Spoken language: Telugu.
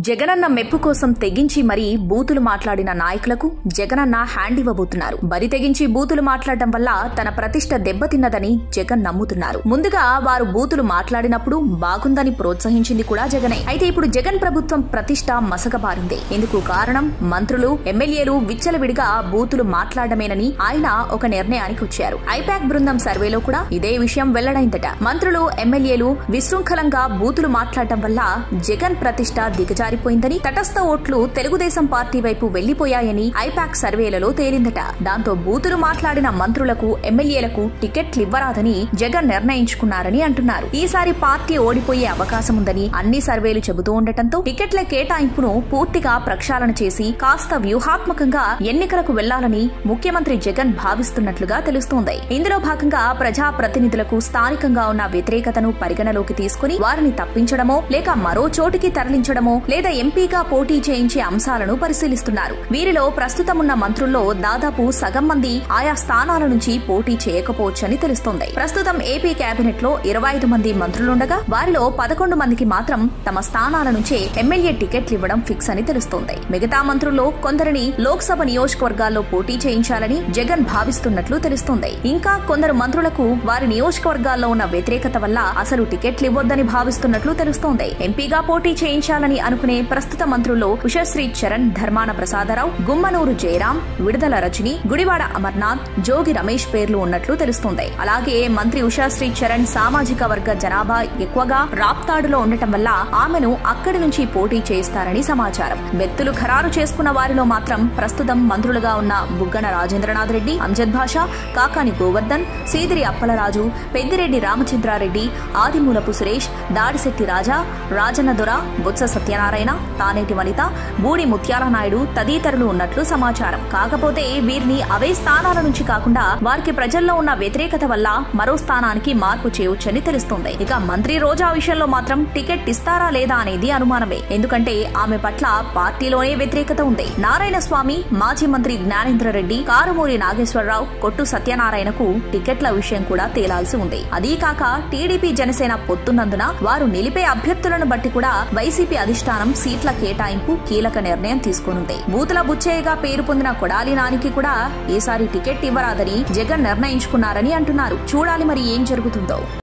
జగనన్న మెప్పు కోసం తెగించి మరీ బూతులు మాట్లాడిన నాయకులకు జగనన్న హ్యాండ్ ఇవ్వబోతున్నారు బరి తెగించి బూతులు మాట్లాడటం వల్ల తన ప్రతిష్ట దెబ్బతిన్నదని జగన్ నమ్ముతున్నారు ముందుగా వారు బూతులు మాట్లాడినప్పుడు బాగుందని ప్రోత్సహించింది కూడా జగనే అయితే ఇప్పుడు జగన్ ప్రభుత్వం ప్రతిష్ట మసకబారింది ఇందుకు కారణం మంత్రులు ఎమ్మెల్యేలు విచ్చలవిడిగా బూతులు మాట్లాడమేనని ఆయన ఒక నిర్ణయానికి వచ్చారు ఐపాక్ బృందం సర్వేలో కూడా ఇదే విషయం వెల్లడైందట మంత్రులు ఎమ్మెల్యేలు విశృంఖలంగా బూతులు మాట్లాడటం వల్ల జగన్ ప్రతిష్ట దిగజారిపోయిందని తటస్థ ఓట్లు తెలుగుదేశం పార్టీ వైపు వెళ్లిపోయాయని ఐపాక్ సర్వేలలో తేలిందట దాంతో బూతులు మాట్లాడిన మంత్రులకు ఎమ్మెల్యేలకు టికెట్లు ఇవ్వరాదని జగన్ నిర్ణయించుకున్నారని అంటున్నారు ఈసారి పార్టీ ఓడిపోయే అవకాశం ఉందని అన్ని సర్వేలు చెబుతూ ఉండటంతో టికెట్ల కేటాయింపును పూర్తిగా ప్రక్షాళన చేసి కాస్త వ్యూహాత్మకంగా ఎన్నికలకు వెళ్లాలని ముఖ్యమంత్రి జగన్ భావిస్తున్నట్లుగా తెలుస్తోంది ఇందులో భాగంగా ప్రజా ప్రతినిధులకు స్థానికంగా ఉన్న వ్యతిరేకతను పరిగణలోకి తీసుకుని వారిని తప్పించడమో లేక మరో చోటికి తరలించడమో లేదా ఎంపీగా పోటీ చేయించే అంశాలను పరిశీలిస్తున్నారు వీరిలో ప్రస్తుతం ఉన్న మంత్రుల్లో దాదాపు సగం మంది ఆయా స్థానాల నుంచి పోటీ చేయకపోవచ్చని తెలుస్తోంది ప్రస్తుతం ఏపీ కేబినెట్ లో ఇరవై ఐదు మంది మంత్రులుండగా వారిలో పదకొండు మందికి మాత్రం తమ స్థానాల నుంచే ఎమ్మెల్యే టికెట్లు ఇవ్వడం ఫిక్స్ అని తెలుస్తోంది మిగతా మంత్రుల్లో కొందరిని లోక్సభ నియోజకవర్గాల్లో పోటీ చేయించాలని జగన్ భావిస్తున్నట్లు తెలుస్తోంది ఇంకా కొందరు మంత్రులకు వారి నియోజకవర్గాల్లో ఉన్న వ్యతిరేకత వల్ల అసలు టికెట్లు ఇవ్వొద్దని భావిస్తున్నట్లు తెలుస్తోంది ఎంపీగా పోటీ చేయించాలని అనుకునే ప్రస్తుత మంత్రుల్లో ఉషశ్రీ చరణ్ ధర్మాన ప్రసాదరావు గుమ్మనూరు జయరాం విడుదల రజని గుడివాడ అమర్నాథ్ జోగి రమేష్ పేర్లు ఉన్నట్లు తెలుస్తోంది అలాగే మంత్రి ఉషాశ్రీ చరణ్ సామాజిక వర్గ జనాభా ఎక్కువగా రాప్తాడులో ఉండటం వల్ల ఆమెను అక్కడి నుంచి పోటీ చేయిస్తారని సమాచారం వ్యక్తులు ఖరారు చేసుకున్న వారిలో మాత్రం ప్రస్తుతం మంత్రులుగా ఉన్న బుగ్గన రాజేంద్రనాథ్ రెడ్డి అంజద్ భాషా కాకాని గోవర్ధన్ సీదిరి అప్పలరాజు పెద్దిరెడ్డి రామచంద్రారెడ్డి ఆదిమూలపు సురేష్ దాడిశెట్టి రాజా రాజన్న దొర బొత్స సత్యనారాయణ తానేటి వనిత బూడి ముత్యాల నాయుడు తదితరులు ఉన్నట్లు సమాచారం కాకపోతే వీరిని అవే స్థానాల నుంచి కాకుండా వారికి ప్రజల్లో ఉన్న వ్యతిరేకత వల్ల మరో స్థానానికి మార్పు చేయవచ్చని తెలుస్తోంది ఇక మంత్రి రోజా విషయంలో మాత్రం టికెట్ ఇస్తారా లేదా అనేది అనుమానమే ఎందుకంటే ఆమె పట్ల పార్టీలోనే వ్యతిరేకత ఉంది నారాయణ స్వామి మాజీ మంత్రి జ్ఞానేంద్ర రెడ్డి కారుమూరి నాగేశ్వరరావు కొట్టు సత్యనారాయణకు టికెట్ల విషయం కూడా తేలాల్సి ఉంది అదీ కాక టీడీపీ జనసేన పొత్తున్నందున వారు నిలిపే అభ్యర్థులను బట్టి కూడా వైసీపీ అధిష్టానం సీట్ల కేటాయింపు కీలక నిర్ణయం తీసుకోనుంది బూతుల బుచ్చయ్యగా పేరు పొందిన కొడాలి నానికి కూడా ఈసారి టికెట్ ఇవ్వరాదని జగన్ నిర్ణయించుకున్నారని అంటున్నారు చూడాలి మరి ఏం జరుగుతుందో